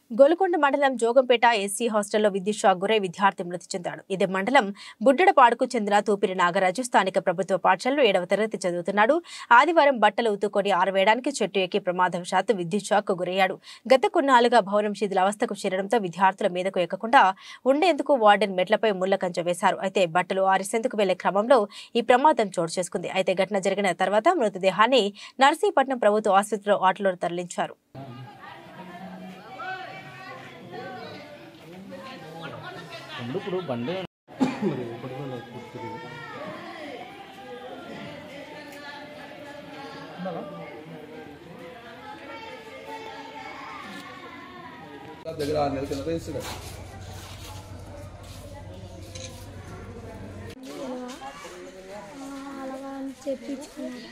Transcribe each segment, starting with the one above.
గోల్కొండ మండలం జోగంపేట ఎస్సీ హాస్టల్లో విద్యుత్ షాక్ గురై విద్యార్థి మృతి చెందాడు ఇదే మండలం బుడ్డడపాడుకు చెందిన తూపిరి నాగరాజు స్థానిక ప్రభుత్వ పాఠశాలలో ఏడవ తరగతి చదువుతున్నాడు ఆదివారం బట్టలు ఉతుకొని ఆరవేయడానికి చెట్టు ఎక్కి ప్రమాదవశాత్తు విద్యుత్ షాక్ గురయ్యాడు గత కొన్నాళ్లుగా భవనం శిథిలావస్థకు చేరడంతో విద్యార్థుల మీదకు ఎక్కకుండా ఉండేందుకు వార్డెన్ మెట్లపై ముళ్ల కంచె వేశారు అయితే బట్టలు ఆరేసేందుకు వెళ్లే క్రమంలో ఈ ప్రమాదం చోటు చేసుకుంది అయితే ఘటన జరిగిన తర్వాత మృతదేహాన్ని నర్సీపట్నం ప్రభుత్వ ఆసుపత్రిలో ఆటోలో తరలించారు రెండు ఇప్పుడు బండి దగ్గర ఆరు నెలల కింద ఇస్తాడు అలాగా అని చెప్పించుకున్నాడు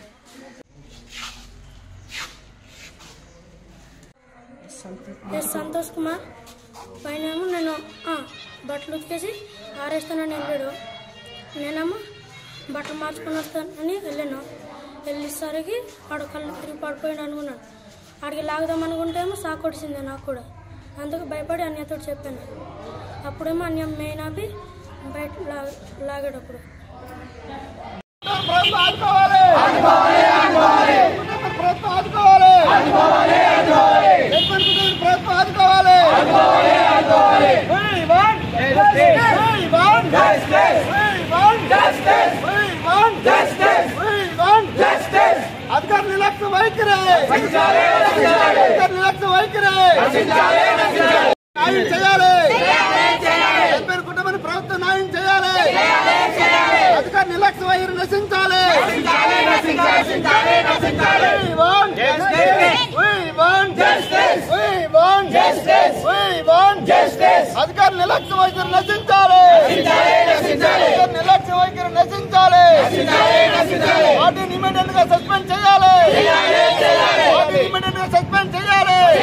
ఎస్ సంతోష్ కుమార్ పైన ఏమో నేను ఆ, బట్టలు ఉతికేసి ఆరేస్తానని వెళ్ళాడు నేనేమో బట్టలు మార్చుకొని వస్తానని వెళ్ళాను వెళ్ళేసరికి ఆడ కళ్ళు తిరిగి పడిపోయాడు అనుకున్నాను ఆడికి లాగుదాం అనుకుంటే ఏమో సాకు కొడిసింది నాకు కూడా అందుకు భయపడి అన్యతో చెప్పాను అప్పుడేమో అన్య మెయిన్ ఆపి బయట లా లాగాడప్పుడు అధికార నిర్లక్ష్య వైఖరి అధికార నిర్లక్ష్య వైఖరి న్యాయం చేయాలి చనిపోయిన కుటుంబాన్ని ప్రభుత్వం న్యాయం చేయాలి అధికార నిర్లక్ష్య వైఖరి నశించాలి We want justice. We want justice. We want justice. We want justice. అధికార నిర్లక్ష్య వైఖరి నశించాలి అధికార నిర్లక్ష్య వైఖరి నశించాలి వాటిని ఇమీడియట్ గా సస్పెండ్ చేయాలి